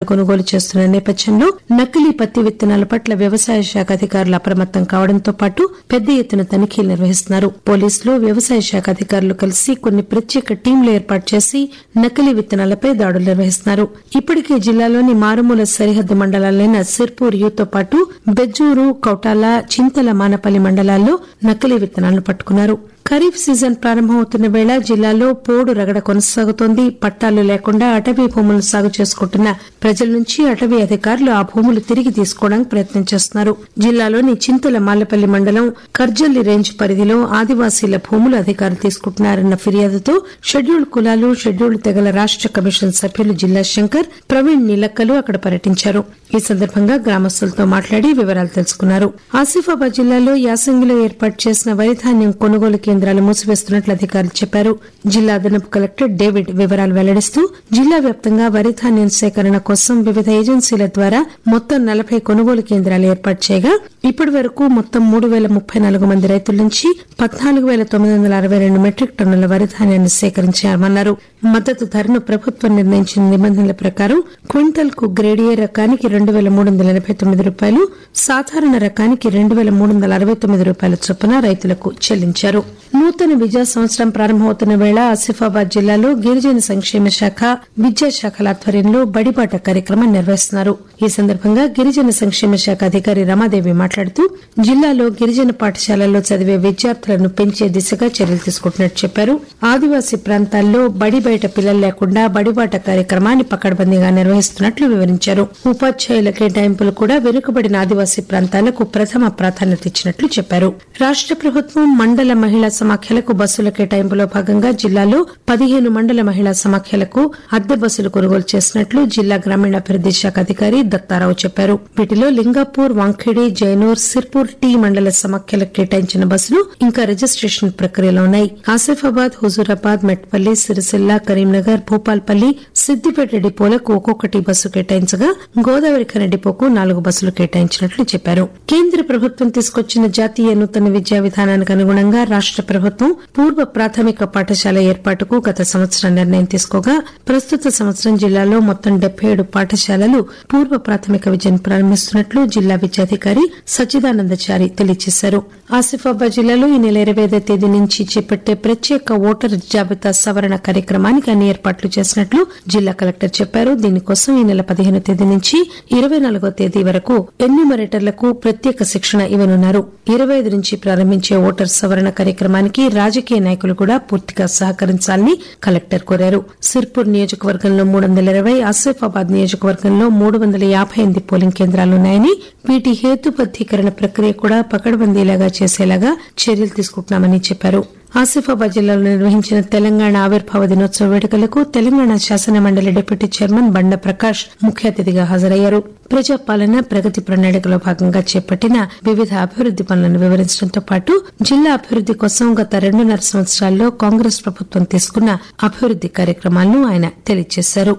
కొనుగోలు చేస్తున్న నేపథ్యంలో నకిలీ పత్తి విత్తనాల పట్ల వ్యవసాయ శాఖ అధికారులు అప్రమత్తం కావడంతో పాటు పెద్ద ఎత్తున తనిఖీలు నిర్వహిస్తున్నారు పోలీసులు వ్యవసాయ శాఖ అధికారులు కలిసి కొన్ని ప్రత్యేక టీంలు ఏర్పాటు చేసి నకిలీ విత్తనాలపై దాడులు నిర్వహిస్తున్నారు ఇప్పటికే జిల్లాలోని మారుమూల సరిహద్దు మండలాలైన సిర్పూర్ యూతో పాటు బెజ్జూరు కౌటాల చింతల మానపల్లి మండలాల్లో నకిలీ విత్తనాలను పట్టుకున్నారు ఖరీఫ్ సీజన్ ప్రారంభమవుతున్న వేళ జిల్లాలో పోడు రగడ కొనసాగుతోంది పట్టాలు లేకుండా అటవీ భూములను సాగు చేసుకుంటున్న ప్రజల నుంచి అటవీ అధికారులు ఆ భూములు తిరిగి తీసుకోవడానికి ప్రయత్నం చేస్తున్నారు జిల్లాలోని చింతల మాలపల్లి మండలం కర్జల్లి రేంజ్ పరిధిలో ఆదివాసీల భూములు అధికారులు తీసుకుంటున్నారన్న ఫిర్యాదుతో షెడ్యూల్డ్ కులాలు షెడ్యూల్డ్ తెగల రాష్ట కమిషన్ సభ్యులు జిల్లా శంకర్ ప్రవీణ్ నీలక్కలు అక్కడ పర్యటించారు ఈ సందర్భంగా గ్రామస్తులతో మాట్లాడి వివరాలు తెలుసుకున్నారు ఆసిఫాబాద్ జిల్లాలో యాసంగిలో ఏర్పాటు చేసిన వరిధాన్యం కొనుగోలు కేంద్రాలు మూసివేస్తున్నట్లు అధికారులు చెప్పారు జిల్లా అదనపు కలెక్టర్ డేవిడ్ వివరాలు వెల్లడిస్తూ జిల్లా వ్యాప్తంగా వరిధాన్యం సేకరణ కోసం వివిధ ఏజెన్సీల ద్వారా మొత్తం నలభై కొనుగోలు కేంద్రాలు ఏర్పాటు చేయగా ఇప్పటి వరకు మొత్తం మూడు పేల ముప్పై నాలుగు మంది రైతుల నుంచి పద్నాలుగు పేల తొమ్మిది వందల అరవై రెండు మెట్రిక్ టన్నుల వరిధాన్యాన్ని సేకరించామన్నారు మద్దతు ధరను ప్రభుత్వం నిర్ణయించిన నిబంధనల ప్రకారం క్వింటల్ కు గ్రేడియే రకానికి రెండు పేల మూడు వందల ఎనబై తొమ్మిది రూపాయలు సాధారణ రకానికి రెండు పేల మూడు వందల అరవై తొమ్మిది రూపాయల చొప్పున రైతులకు చెల్లించారు నూతన విద్యా సంవత్సరం ప్రారంభమవుతున్న వేళ ఆసిఫాబాద్ జిల్లాలో గిరిజన సంక్షేమ శాఖ విద్యాశాఖల ఆధ్వర్యంలో బడిబాట కార్యక్రమం నిర్వహిస్తున్నారు ఈ సందర్భంగా గిరిజన సంక్షేమ శాఖ అధికారి రమాదేవి మాట్లాడుతూ జిల్లాలో గిరిజన పాఠశాలల్లో చదివే విద్యార్థులను పెంచే దిశగా చర్యలు తీసుకుంటున్నట్టు చెప్పారు ఆదివాసీ ప్రాంతాల్లో బడి బయట పిల్లలు లేకుండా బడిబాట కార్యక్రమాన్ని పకడ్బందీగా నిర్వహిస్తున్నట్లు వివరించారు ఉపాధ్యాయుల కేటాయింపులు కూడా వెనుకబడిన ఆదివాసీ ప్రాంతాలకు ప్రథమ ప్రాధాన్యత ఇచ్చినట్లు చెప్పారు రాష్ట ప్రభుత్వం మండల మహిళా సమాఖ్యలకు బస్సుల కేటాయింపులో భాగంగా జిల్లాలో పదిహేను మండల మహిళా సమాఖ్యలకు అద్దె బస్సులు కొనుగోలు చేసినట్లు జిల్లా గ్రామీణాభివృద్ది శాఖ అధికారి దత్తారావు చెప్పారు వీటిలో లింగాపూర్ వాంఖేడి జైనూర్ సిర్పూర్ టీ మండల సమాఖ్యలకు కేటాయించిన బస్సులు ఇంకా రిజిస్టేషన్ ప్రక్రియలో ఉన్నాయి ఆసిఫాబాద్ హుజూరాబాద్ మెట్పల్లి సిరిసిల్ల కరీంనగర్ భూపాల్పల్లి సిద్దిపేట డిపోలకు ఒక్కొక్కటి బస్సు కేటాయించగా గోదావరి ఖన డిపోకు నాలుగు బస్సులు కేటాయించినట్లు చెప్పారు కేంద్ర ప్రభుత్వం తీసుకొచ్చిన జాతీయ నూతన విద్యా విధానానికి అనుగుణంగా రాష్ట ప్రభుత్వం పూర్వ ప్రాథమిక పాఠశాల ఏర్పాటుకు గత సంవత్సరం నిర్ణయం తీసుకోగా ప్రస్తుత సంవత్సరం జిల్లాలో మొత్తం డెబ్బై ఏడు పాఠశాలలు పూర్వ ప్రాథమిక విద్యను ప్రారంభిస్తున్నట్లు జిల్లా విద్యాధికారి సచ్చిదానందచారి తెలియజేశారు ఆసిఫాబాద్ జిల్లాలో ఈ నెల ఇరవై ఐదో తేదీ నుంచి చేపట్టే ప్రత్యేక ఓటర్ జాబితా సవరణ కార్యక్రమానికి అన్ని ఏర్పాట్లు చేసినట్లు జిల్లా కలెక్టర్ చెప్పారు దీనికోసం ఈ నెల పదిహేను తేదీ నుంచి ఇరవై నాలుగో తేదీ వరకు ఎన్యూమరేటర్లకు ప్రత్యేక శిక్షణ ఇవ్వనున్నారు ఇరవై ఐదు నుంచి ప్రారంభించే ఓటర్ సవరణ కార్యక్రమానికి రాజకీయ నాయకులు కూడా పూర్తిగా సహకరించాలని కలెక్టర్ కోరారు సిర్పూర్ నియోజకవర్గంలో మూడు వందల ఇరవై ఆసిఫాబాద్ నియోజకవర్గంలో మూడు వందల యాబై ఎనిమిది పోలింగ్ కేంద్రాలున్నాయని వీటి హేతుబద్దీకరణ ప్రక్రియ కూడా పకడ్బందీలాగా చేసేలాగా చర్యలు తీసుకుంటున్నామని చెప్పారు ఆసిఫాబాద్ జిల్లాలో నిర్వహించిన తెలంగాణ ఆవిర్భావ దినోత్సవ వేడుకలకు తెలంగాణ శాసన మండలి డిప్యూటీ చైర్మన్ బండ ప్రకాష్ ముఖ్య అతిథిగా హాజరయ్యారు ప్రజాపాలన ప్రగతి ప్రణాళికలో భాగంగా చేపట్టిన వివిధ అభివృద్ది పనులను వివరించడంతో పాటు జిల్లా అభివృద్ది కోసం గత రెండున్నర సంవత్సరాల్లో కాంగ్రెస్ ప్రభుత్వం తీసుకున్న అభివృద్ది కార్యక్రమాలను ఆయన తెలియజేశారు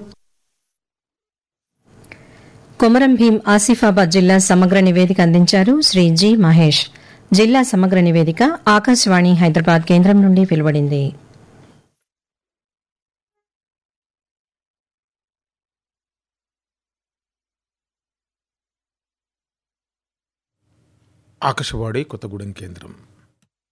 కొమరం భీం ఆసిఫాబాద్ జిల్లా సమగ్ర నివేదిక అందించారు శ్రీ జి మహేష్ జిల్లా సమగ్ర నివేదిక ఆకాశవాణి హైదరాబాద్ కేంద్రం నుండి వెలువడింది ఆకాశవాణి కొత్తగూడెం కేంద్రం